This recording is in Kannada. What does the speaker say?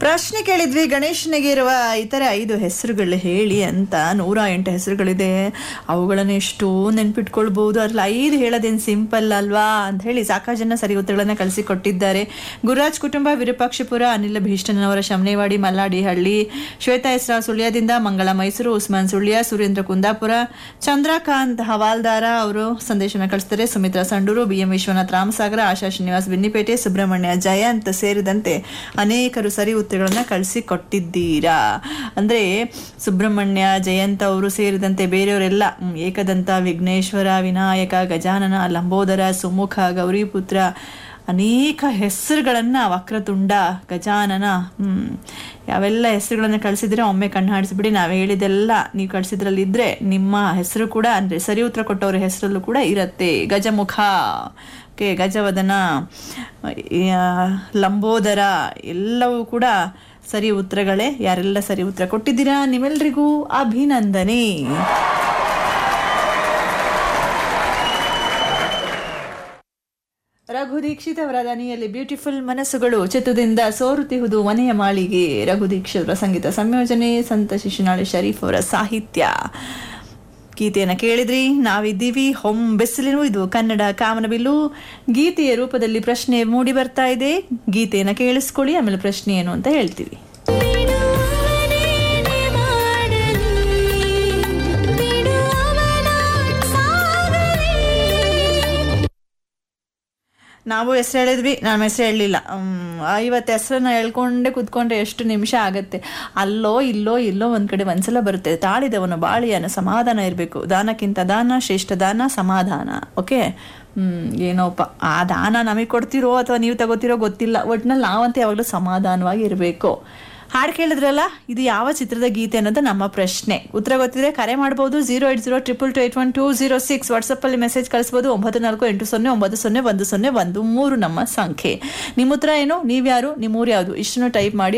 ಪ್ರಶ್ನೆ ಕೇಳಿದ್ವಿ ಗಣೇಶನಿಗೆ ಇರುವ ಇತರ ಐದು ಹೆಸರುಗಳು ಹೇಳಿ ಅಂತ ನೂರ ಎಂಟು ಹೆಸರುಗಳಿದೆ ಅವುಗಳನ್ನ ಎಷ್ಟು ನೆನ್ಪಿಟ್ಕೊಳ್ಬಹುದು ಅದ್ರಲ್ಲಿ ಐದು ಹೇಳೋದೇನು ಸಿಂಪಲ್ ಅಲ್ವಾ ಅಂತ ಹೇಳಿ ಸಾಕಷ್ಟು ಜನ ಸರಿ ಉತ್ತರಗಳನ್ನ ಕಳಿಸಿ ಕೊಟ್ಟಿದ್ದಾರೆ ಗುರುರಾಜ್ ಕುಟುಂಬ ವಿರೂಪಾಕ್ಷಪುರ ಅನಿಲ ಭೀಷ್ಟನವರ ಶಮನೇವಾಡಿ ಮಲ್ಲಾಡಿಹಳ್ಳಿ ಶ್ವೇತಾ ಹೆಸರ ಸುಳ್ಯದಿಂದ ಮಂಗಳ ಮೈಸೂರು ಉಸ್ಮಾನ್ ಸುಳ್ಯ ಸುರೇಂದ್ರ ಕುಂದಾಪುರ ಚಂದ್ರಕಾಂತ್ ಹವಾಲ್ದಾರ ಅವರು ಸಂದೇಶನ ಕಳಿಸ್ತಾರೆ ಸುಮಿತ್ರಾ ಸಂಡೂರು ಬಿ ಎಂ ವಿಶ್ವನಾಥ್ ರಾಮಸಾಗರ ಆಶಾ ಶ್ರೀನಿವಾಸ್ ಬಿನ್ನಿಪೇಟೆ ಸುಬ್ರಹ್ಮಣ್ಯ ಜಯಂತ್ ಸೇರಿದಂತೆ ಅನೇಕರು ಸರಿ ಉತ್ತರಗಳನ್ನ ಕಳಿಸಿ ಕೊಟ್ಟಿದ್ದೀರಾ ಅಂದ್ರೆ ಸುಬ್ರಹ್ಮಣ್ಯ ಜಯಂತ್ ಅವರು ಸೇರಿದಂತೆ ಬೇರೆಯವರೆಲ್ಲ ಹ್ಮ್, ಏಕದಂತ ವಿಘ್ನೇಶ್ವರ ವಿನಾಯಕ ಗಜಾನನ ಲಂಬೋದರ ಸುಮುಖ ಗೌರಿಪುತ್ರ ಅನೇಕ ಹೆಸರುಗಳನ್ನ ವಕ್ರತುಂಡ ಗಜಾನನ ಹ್ಮ್ ಯಾವೆಲ್ಲ ಹೆಸರುಗಳನ್ನ ಕಳಿಸಿದ್ರೆ ಒಮ್ಮೆ ಕಣ್ಣು ಹಾಡಿಸ್ಬಿಡಿ ನಾವು ಹೇಳಿದೆಲ್ಲ ನೀವು ಕಳಿಸಿದ್ರಲ್ಲಿ ಇದ್ರೆ ನಿಮ್ಮ ಹೆಸರು ಕೂಡ ಅಂದ್ರೆ ಸರಿ ಉತ್ತರ ಕೊಟ್ಟವ್ರ ಹೆಸರಲ್ಲೂ ಕೂಡ ಇರತ್ತೆ ಗಜಮುಖ ಓಕೆ ಗಜವದನ ಆ, ಲಂಬೋದರ ಎಲ್ಲವೂ ಕೂಡ ಸರಿ ಉತ್ತರಗಳೇ ಯಾರೆಲ್ಲ ಸರಿ ಉತ್ತರ ಕೊಟ್ಟಿದ್ದೀರಾ ನಿಮ್ಮೆಲ್ರಿಗೂ ಅಭಿನಂದನೆ ರಘು ದೀಕ್ಷಿತ್ ಅವರ ದನಿಯಲ್ಲಿ ಬ್ಯೂಟಿಫುಲ್ ಮನಸ್ಸುಗಳು ಚಿತ್ರದಿಂದ ಸೋರುತಿಹುದು ಮನೆಯ ಮಾಳಿಗೆ ರಘು ದೀಕ್ಷಿತ್ ಅವರ ಸಂಗೀತ ಸಂಯೋಜನೆ ಸಂತ ಶಿಶುನಾಳಿ ಶರೀಫ್ ಅವರ ಸಾಹಿತ್ಯ ಗೀತೆಯನ್ನು ಕೇಳಿದ್ರಿ ನಾವಿದ್ದೀವಿ ಹೊಂ ಬೆಸಲಿನೂ ಇದು ಕನ್ನಡ ಕಾಮನಬಿಲ್ಲು ಗೀತೆಯ ರೂಪದಲ್ಲಿ ಪ್ರಶ್ನೆ ಮೂಡಿ ಬರ್ತಾ ಇದೆ ಗೀತೆಯನ್ನು ಕೇಳಿಸ್ಕೊಳ್ಳಿ ಆಮೇಲೆ ಪ್ರಶ್ನೆ ಏನು ಅಂತ ಹೇಳ್ತೀವಿ ಬಿಡುವವನೇನೆ ಮಾಡಲಿ ಬಿಡುವವನ ಸಾಗಲಿ ನಾವು ಹೆಸರು ಹೇಳಿದ್ವಿ ನಮ್ಮ ಹೆಸರು ಹೇಳಲಿಲ್ಲ ಐವತ್ತು ಹೆಸರನ್ನ ಹೇಳ್ಕೊಂಡೇ ಕೂತ್ಕೊಂಡ್ರೆ ಎಷ್ಟು ನಿಮಿಷ ಆಗತ್ತೆ ಅಲ್ಲೋ ಇಲ್ಲೋ ಇಲ್ಲೋ ಒಂದ್ ಕಡೆ ಒಂದ್ಸಲ ಬರುತ್ತೆ ತಾಳಿದವನು ಬಾಳಿಯನ ಸಮಾಧಾನ ಇರಬೇಕು ದಾನಕ್ಕಿಂತ ದಾನ ಶ್ರೇಷ್ಠ ದಾನ ಸಮಾಧಾನ ಓಕೆ ಹ್ಮ್ ಏನೋಪ್ಪ ಆ ದಾನ ನಮಗೆ ಕೊಡ್ತಿರೋ ಅಥವಾ ನೀವು ತಗೋತಿರೋ ಗೊತ್ತಿಲ್ಲ ಒಟ್ನಲ್ಲಿ ನಾವಂತೂ ಯಾವಾಗಲೂ ಸಮಾಧಾನವಾಗಿ ಇರಬೇಕು ಹಾಡು ಕೇಳಿದ್ರಲ್ಲ ಇದು ಯಾವ ಚಿತ್ರದ ಗೀತೆ ಅನ್ನೋದು ನಮ್ಮ ಪ್ರಶ್ನೆ ಉತ್ತರ ಗೊತ್ತಿದ್ರೆ ಕರೆ ಮಾಡಬಹುದು zero eight zero triple two eight one two zero six ವಾಟ್ಸಪ್ಪಲ್ಲಿ ಮೆಸೇಜ್ ಕಳಿಸ್ಬೋದು ಒಂಬತ್ತು ನಾಲ್ಕು ಎಂಟು ಸೊನ್ನೆ ಒಂಬತ್ತು ಸೊನ್ನೆ ಒಂದು ಸೊನ್ನೆ ಒಂದು ಮೂರು ನಮ್ಮ ಸಂಖ್ಯೆ ನಿಮ್ಮ ಉತ್ತರ ಏನು ನೀವ್ಯಾರು ನಿಮ್ಮೂರು ಯಾವುದು ಇಷ್ಟನ್ನು ಟೈಪ್ ಮಾಡಿ